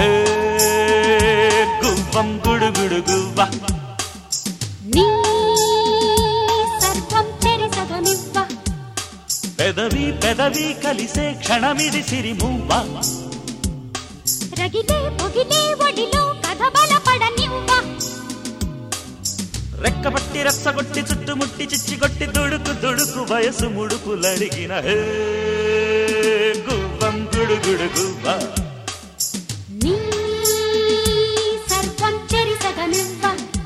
హే గువ్వం గుడుగుడు గువ్వ నీ సర్వం చెరిసగమివ్వ పెదవి పెదవి కలిసే క్షణమిది సిరిమువ్వ రగిలే పొగిలే ఒడిలో కథ బలపడనివ్వ రెక్కబట్టి రెచ్చగొట్టి చుట్టుముట్టి చిచ్చిగొట్టి దుడుకు దుడుకు వయసు ముడుపులడిగిన హే గువ్వం గుడుగుడు గువ్వ నీ సర్వం చెరిసగమివ్వ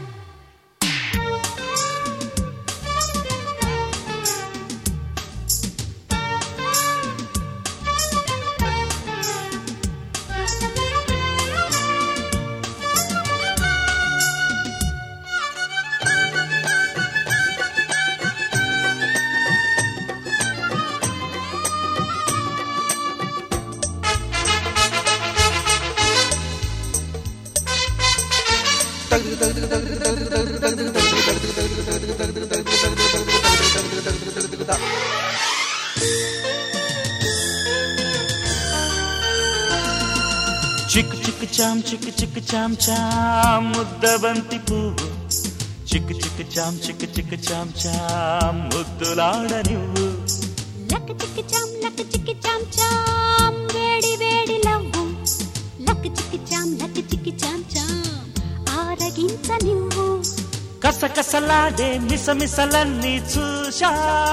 చిక్కు చిక్కు చాం చిక్కు చిక్కు చాం చాం ముద్దబంతి పువ్వు చిక్కు చిక్కు చాం చిక్కు చిక్కు చాం చాం ముద్దులాడ నువ్వు లక్ చిక్ చాం లక్ చిక్ చాం చాం వేడి వేడి లవ్వు లక్ చిక్ చాం లక్ చిక్ చాం చాం ఆరగించ నువ్వు కసకసలాడే మిసమిసలన్నీ చూశా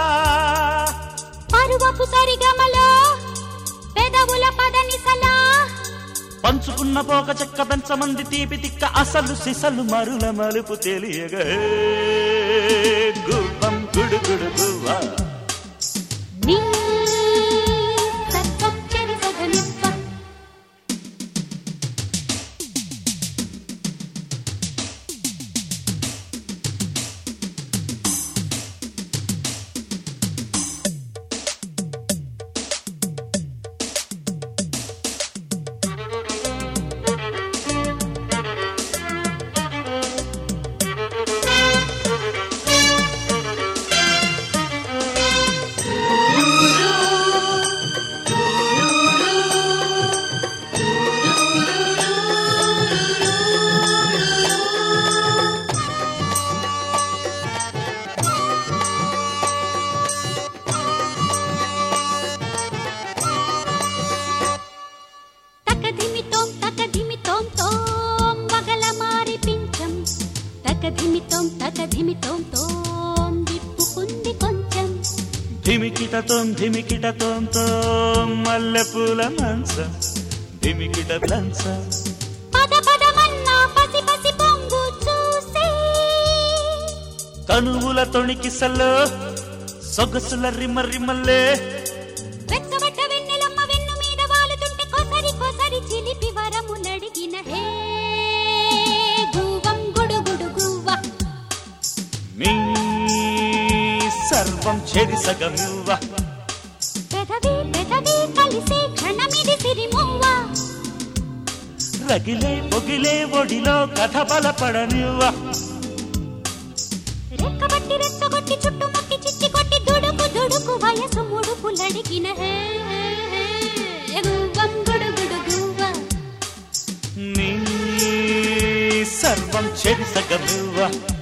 పరువపు సరిగమలో పెదవుల పదనిసలా పంచుకున్న పోక చెక్క పెంచమంది తీపి తిక్క అసలు సిసలు మరుల మలుపు తెలియగా హే, గువ్వం గుడుగుడు గువ్వ నీ సర్వం చెరిసగనివ్వ తకధిమితోం తకధిమితోం తోం వగల మారి పించం తకధిమితోం తకధిమితోం తోం విప్పుకుంది కొంచెం ధిమికిటతోం ధిమికిటతోం తోం మల్లెపూల మంచం ధిమికిట లంచం పద పదమన్నా పసి పసి పొంగు చూసి తనువుల తొణికిసల్లో సొగసుల రిమ్మ రిమ్మల్లే వెచ్చబడ్డ వెన్నెలమ్మ వెన్ను మీద వాలుతుంటే కొసరి కొసరి చిలిపి వరములడిగిన హే గూవం గుడుగుడు గువ్వ మీ సర్వం చెరి సగమివ్వ పెదవి పెదవి కలిసే క్షణమిది సిరిమువ్వ రగిలే పొగిలే ఒడిలో కథ బలపడనివ్వ రెక్కబట్టి రెచ్చగొట్టి చుట్టుముట్టి చిచ్చి కొట్టి దుడుకు దుడుకు వయసు ముడుపులడిగిన హే గువ్వం గుడుగుడు గువ్వ నీ సర్వం చెరి సగమివ్వ